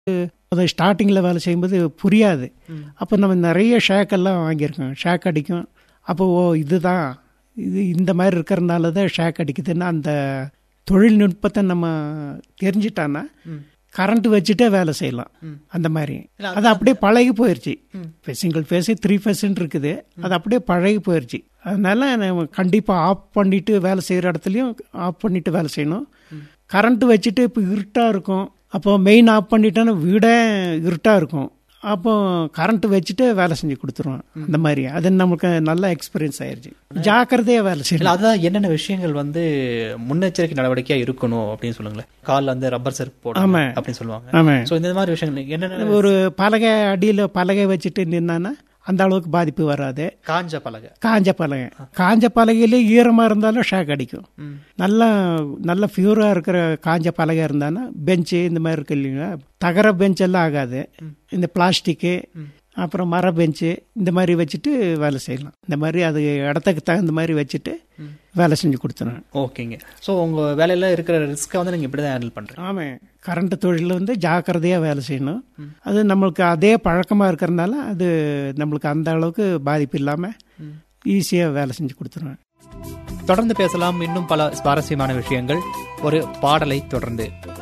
அது ஸ்டார்டிங்கில் வேலை செய்யும்போது புரியாது அப்போ நம்ம நிறைய ஷேக்கெல்லாம் வாங்கியிருக்கோம் ஷேக் அடிக்கும் அப்போ ஓ இதுதான் இது இந்த மாதிரி இருக்கிறனால தான் ஷேக் அடிக்குதுன்னா அந்த தொழில்நுட்பத்தை நம்ம தெரிஞ்சிட்டான்னா கரண்ட் வச்சுட்டே வேலை செய்யலாம் அந்த மாதிரி அது அப்படியே பழகி போயிடுச்சு இப்போ சிங்கிள் ஃபேஸு த்ரீ ஃபேஸ்ன்னு இருக்குது அது அப்படியே பழகி போயிடுச்சு அதனால நம்ம கண்டிப்பாக ஆஃப் பண்ணிட்டு வேலை செய்கிற இடத்துலையும் ஆஃப் பண்ணிட்டு வேலை செய்யணும் கரண்ட் வச்சுட்டு இப்போ இருட்டாக இருக்கும் அப்போ மெயின் ஆஃப் பண்ணிட்டோன்னா வீடே இருட்டாக இருக்கும் அப்போ கரண்ட் வச்சுட்டு வேலை செஞ்சு கொடுத்துருவோம் அந்த மாதிரி அது நமக்கு நல்ல எக்ஸ்பீரியன்ஸ் ஆயிடுச்சு ஜாக்கிரதையாக வேலை இல்ல செய்யலாம் அதான் என்னென்ன விஷயங்கள் வந்து முன்னெச்சரிக்கை நடவடிக்கையா இருக்கணும் அப்படின்னு சொல்லுங்களேன் கால்ல வந்து ரப்பர் செருப்பு போடணும் ஆமா. அப்படின்னு சொல்லுவாங்க ஆமாம் சோ இந்த மாதிரி விஷயங்கள் என்னென்ன ஒரு பலகை அடியில் பலகை வச்சுட்டு நின்னான்னா அந்த அளவுக்கு பாதிப்பு வராது காஞ்ச பலகை காஞ்ச பலகை காஞ்ச பலகையிலே ஈரமாக இருந்தாலும் ஷாக் அடிக்கும் ம். நல்லா நல்ல பியூராக இருக்கிற காஞ்ச பலகை இருந்தானா பெஞ்சு இந்த மாதிரி இருக்கு இல்லைங்களா தகர பெஞ்ச் எல்லாம் ஆகாது இந்த பிளாஸ்டிக்கு அப்புறம் மர பெஞ்சு இந்த மாதிரி வச்சுட்டு வேலை செய்யலாம் இந்த மாதிரி அது இடத்துக்கு தகுந்த மாதிரி வச்சுட்டு வேலை செஞ்சு கொடுத்துருவேன் ஓகேங்க சோ உங்க வேலையில இருக்கிற ரிஸ்க்கை வந்து நீங்க இப்படிதான் ஹேண்டில் பண்றீங்க ஆமாம் கரண்ட் தொழிலில் வந்து ஜாக்கிரதையாக வேலை செய்யணும் அது நம்மளுக்கு அதே பழக்கமாக இருக்கிறதுனால அது நம்மளுக்கு அந்த அளவுக்கு பாதிப்பு இல்லாமல் ஈஸியாக வேலை செஞ்சு கொடுத்துருவேன் தொடர்ந்து பேசலாம் இன்னும் பல சுவாரஸ்யமான விஷயங்கள் ஒரு பாடலை தொடர்ந்து